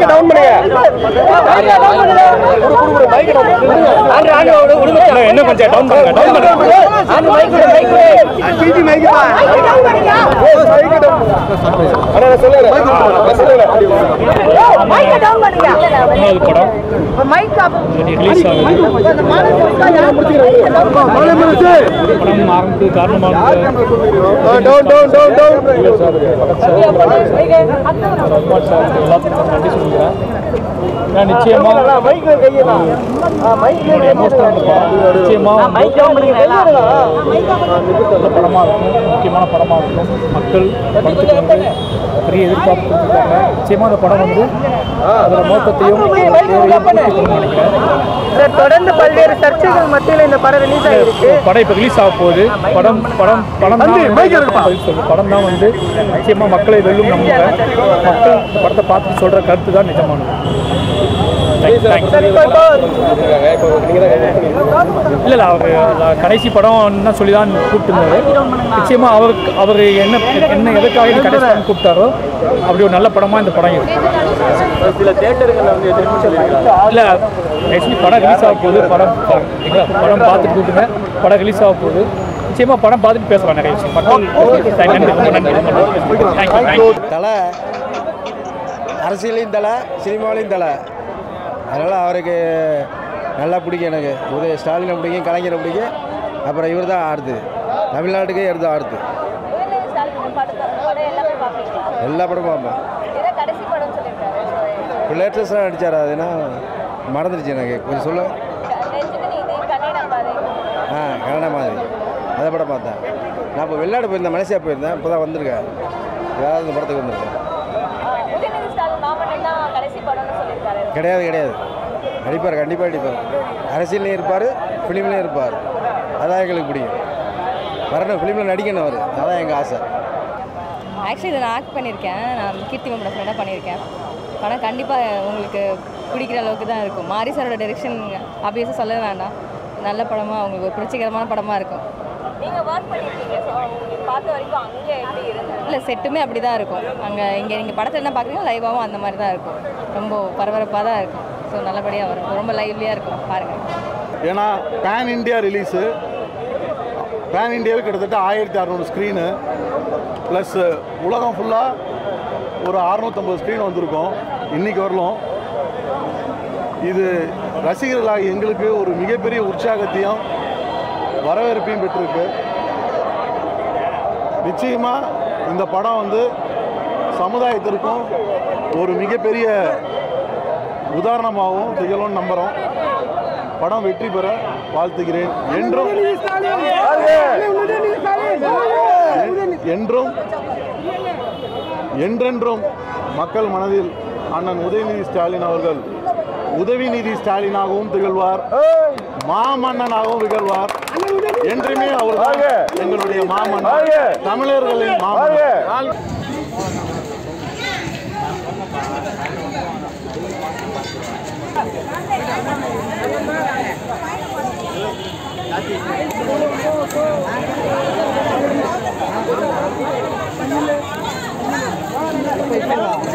மைக்க டவுன் பண்ணுங்க இன்னும் கொஞ்சம் டவுன் பண்ணுங்க டவுன் பண்ணுங்க பிஜி மைக் அண்ணா சொல்லுங்க மைக்க டவுன் பண்ணுங்க மூணாவது படம் மைக் ஆஃப் ரிலீஸ் ஆகுது அந்த மாலை படம் ஆரம்பித்து காரணமாக டவுன் டவுன் டவுன் டவுன் எல்லாத்துக்கும் நன்றி சொல்லுகிறேன் ஏன்னா நிச்சயமா என்னுடைய emotional படம் நிச்சயமா நல்ல படமாக இருக்கும் முக்கியமான படமாக இருக்கும் மக்கள் படத்துக்கு வந்து பெரிய எதிர்பார்ப்பு கொடுத்துருக்காங்க நிச்சயமா அந்த படம் வந்து அதோட நோக்கத்தையும் தேவையும் பூர்த்தி பண்ணும்னு நினைக்கிறேன் சார் தொடர்ந்து பல்வேறு சர்ச்சைகள் மத்தியில் இந்த படம் ரிலீஸ் ஆகிருக்கு படம் இப்போ ரிலீஸ் ஆக போகுது படம் படம் படம் தான் வந்து பதில் சொல்லுது. படம் தான் வந்து நிச்சயமா மக்களை வெல்லும் நம்புகிறேன் மக்கள் இந்த படத்தை பார்த்துட்டு சொல்ற கருத்து தான் நிஜமானது Thank you, thank you. இல்ல இல்ல அவர் கடைசி படம்னு சொல்லி தான் கூப்பிட்டு இருந்தாரு நிச்சயமா அவருக்கு அவர் என்ன என்ன எதுக்காக இந்த கடைசி படம் கூப்பிட்டாரோ அப்படி ஒரு நல்ல படமா இந்த படம் இருக்கு சில தேட்டருங்கள்ல வந்து எதிர்ப்பு சொல்லியிருக்காங்க இல்ல ஆக்சுவலி படம் ரிலீஸ் ஆக போகுது படம் பா- சரிங்களா? படம் பார்த்துட்டு கூப்பிட்டுங்க படம் ரிலீஸ் ஆக போகுது நிச்சயமா படம் பார்த்துட்டு பேசலாம் நிறைய விஷயம் மக்கள் நன்றி ரொம்ப நன்றி ரொம்ப நன்றி தேங்க்யூ தேங்க்யூ தலை அரசியலையும் தலை சினிமாவிலையும் தலை அதனால் அவருக்கு நல்லா பிடிக்கும் எனக்கு உதய ஸ்டாலினை பிடிக்கும் கலைஞரை பிடிக்கும் அப்புறம் இவர் தான் ஆடுது தமிழ்நாட்டுக்கே இவர் தான் ஆடுது எல்லா படமும் பார்ப்பேன் இப்போ லேட்டஸ்டாக நடித்தார் அதுனா மறந்துடுச்சு எனக்கு கொஞ்சம் சொல்ல ஆ கன்னட மாதிரி அதை படம் பார்த்தேன் நான் இப்போ வெளிநாடு போயிருந்தேன் மலேசியா போயிருந்தேன் இப்போ தான் வந்திருக்கேன் ஏதாவது இந்த படத்துக்கு வந்திருக்கேன் கிடையாது கிடையாது நடிப்பார் கண்டிப்பாக நடிப்பார் அரசியல்லையும் இருப்பார் ஃபிலிம்லேயும் இருப்பார் அதான் எங்களுக்கு பிடிக்கும் வரணும் ஃபிலிமில் நடிக்கணும் அவர் அதான் எங்கள் ஆசை ஆக்சுவலி இதை நான் ஆக்ட் பண்ணியிருக்கேன் நான் கீர்த்தி மேமோட ஃப்ரெண்டாக பண்ணியிருக்கேன் படம் கண்டிப்பாக உங்களுக்கு பிடிக்கிற அளவுக்கு தான் இருக்கும் மாரி சாரோட டைரெக்ஷன் ஆப்வியஸாக சொல்ல வேண்டாம் நல்ல படமாக உங்களுக்கு ஒரு புரட்சிகரமான படமாக இருக்கும் இல்லை செட்டுமே அப்படி தான் இருக்கும் அங்கே இங்கே நீங்கள் படத்தில் என்ன பார்க்குறீங்களோ லைவாகவும் அந்த மாதிரி தான் இருக்கும் ரொம்ப பரபரப்பாக தான் இருக்கும் ஸோ நல்லபடியாக வரும் ரொம்ப லைவ்லியாக இருக்கும் பாருங்கள் ஏன்னா பேன் இந்தியா ரிலீஸு பேன் இந்தியாவில் கிட்டத்தட்ட ஆயிரத்தி அறநூறு ஸ்க்ரீனு ப்ளஸ் உலகம் ஃபுல்லாக ஒரு அறநூற்றம்பது ஸ்க்ரீன் வந்திருக்கோம் இன்றைக்கி வரலும் இது ரசிகர்களாக எங்களுக்கு ஒரு மிகப்பெரிய உற்சாகத்தையும் வரவேற்பையும் பெற்றிருக்கு நிச்சயமாக இந்த படம் வந்து சமுதாயத்திற்கும் ஒரு மிகப்பெரிய உதாரணமாகவும் திகழும்னு நம்புகிறோம் படம் வெற்றி பெற வாழ்த்துகிறேன் என்றும் என்றும் என்றென்றும் மக்கள் மனதில் அண்ணன் உதயநிதி ஸ்டாலின் அவர்கள் உதவிநிதி ஸ்டாலினாகவும் திகழ்வார் மாமன்னனாகவும் திகழ்வார் என்றுமே அவர் எங்களுடைய மாமன்னன் தமிழர்களின் மாமன்னன் Thank you.